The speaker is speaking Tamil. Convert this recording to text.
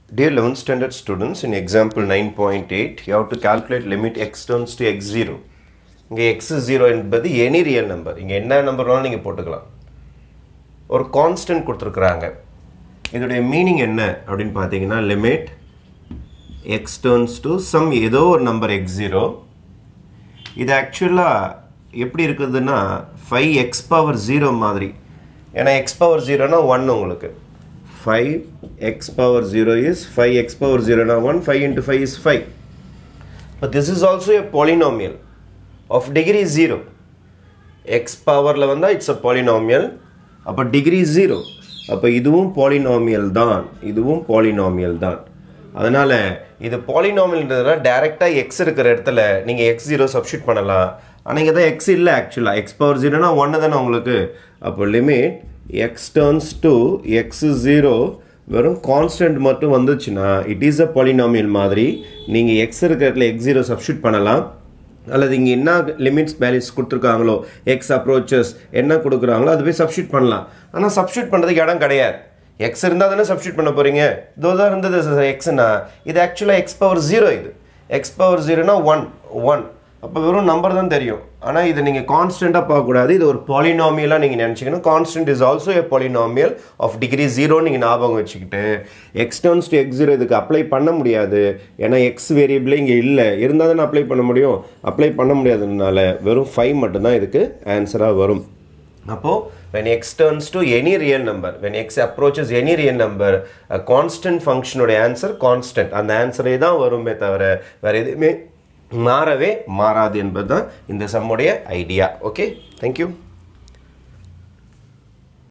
Dear 11th standard students, in example 9.8, you have to calculate limit x turns to x0. இங்கே எக்ஸ் ஜீரோ என்பது எனி ரியல் நம்பர் இங்கே என்ன நம்பர் வேணாலும் நீங்கள் போட்டுக்கலாம் ஒரு கான்ஸ்டன்ட் கொடுத்துருக்குறாங்க இதோடைய மீனிங் என்ன அப்படின்னு பார்த்தீங்கன்னா limit x turns to some ஏதோ ஒரு நம்பர் எக்ஸ் ஜீரோ இது ஆக்சுவலாக எப்படி இருக்குதுன்னா ஃபைவ் எக்ஸ் பவர் ஜீரோ மாதிரி ஏன்னா எக்ஸ் பவர் ஜீரோனா ஒன் உங்களுக்கு five x power zero is five x power ஜீரோனா one five into five is five but this is also a polynomial of degree zero x பவரில் வந்தால் இட்ஸ் அ பாலினாமியல் அப்போ டிகிரி ஜீரோ அப்போ இதுவும் பாலினாமியல் தான் இதுவும் பாலினாமியல் தான் அதனால் இது பாலினாமியல்ன்றதுனால டேரெக்டாக எக்ஸ் இருக்கிற இடத்துல நீங்கள் எக்ஸ் ஜீரோ சப்ஸ்டியூட் பண்ணலாம் ஆனால் இங்கே தான் எக்ஸ் இல்லை ஆக்சுவலாக எக்ஸ் பவர் ஜீரோனா ஒன்று தானே உங்களுக்கு அப்போ limit x turns to x zero வெறும் கான்ஸ்டன்ட் மட்டும் வந்துச்சுன்னா இட் இஸ் அ பாலினாமியல் மாதிரி நீங்கள் எக்ஸ் இருக்கிற இடத்துல எக்ஸ் ஜீரோ சப்ஸ்டியூட் பண்ணலாம் அல்லது இங்கே என்ன லிமிட்ஸ் வேல்யூஸ் கொடுத்துருக்காங்களோ எக்ஸ் அப்ரோச்சஸ் என்ன கொடுக்குறாங்களோ அது போய் சப்ஸ்டியூட் பண்ணலாம் ஆனால் சப்ஸ்டியூட் பண்ணுறதுக்கு இடம் கிடையாது எக்ஸ் இருந்தால் தானே சப்ஸ்டியூட் பண்ண போகிறீங்க இதோ தான் இருந்தது எக்ஸ்னா இது ஆக்சுவலாக எக்ஸ் பவர் ஜீரோ இது எக்ஸ் பவர் ஜீரோனா ஒன் ஒன் அப்போ வெறும் நம்பர் தான் தெரியும் ஆனால் இதை நீங்கள் கான்ஸ்டண்ட்டாக பார்க்கக்கூடாது இது ஒரு பாலினாமியலாக நீங்கள் நினச்சிக்கணும் constant is also a polynomial of degree zero நீங்கள் ஞாபகம் வச்சுக்கிட்டு x turns to x zero இதுக்கு அப்ளை பண்ண முடியாது ஏன்னா எக்ஸ் வேரியபிளே இங்கே இல்லை இருந்தால் தானே அப்ளை பண்ண முடியும் அப்ளை பண்ண முடியாததுனால வெறும் ஃபைவ் மட்டும்தான் இதுக்கு ஆன்சராக வரும் அப்போது when x turns to any real number when x approaches any real number a constant function உடைய ஆன்சர் கான்ஸ்டன்ட் அந்த ஆன்சரே தான் வருமே தவிர வேறு எதுவுமே மாறவே மாறாது என்பது தான் இந்த சம்முடைய ஐடியா ஓகே தேங்க்யூ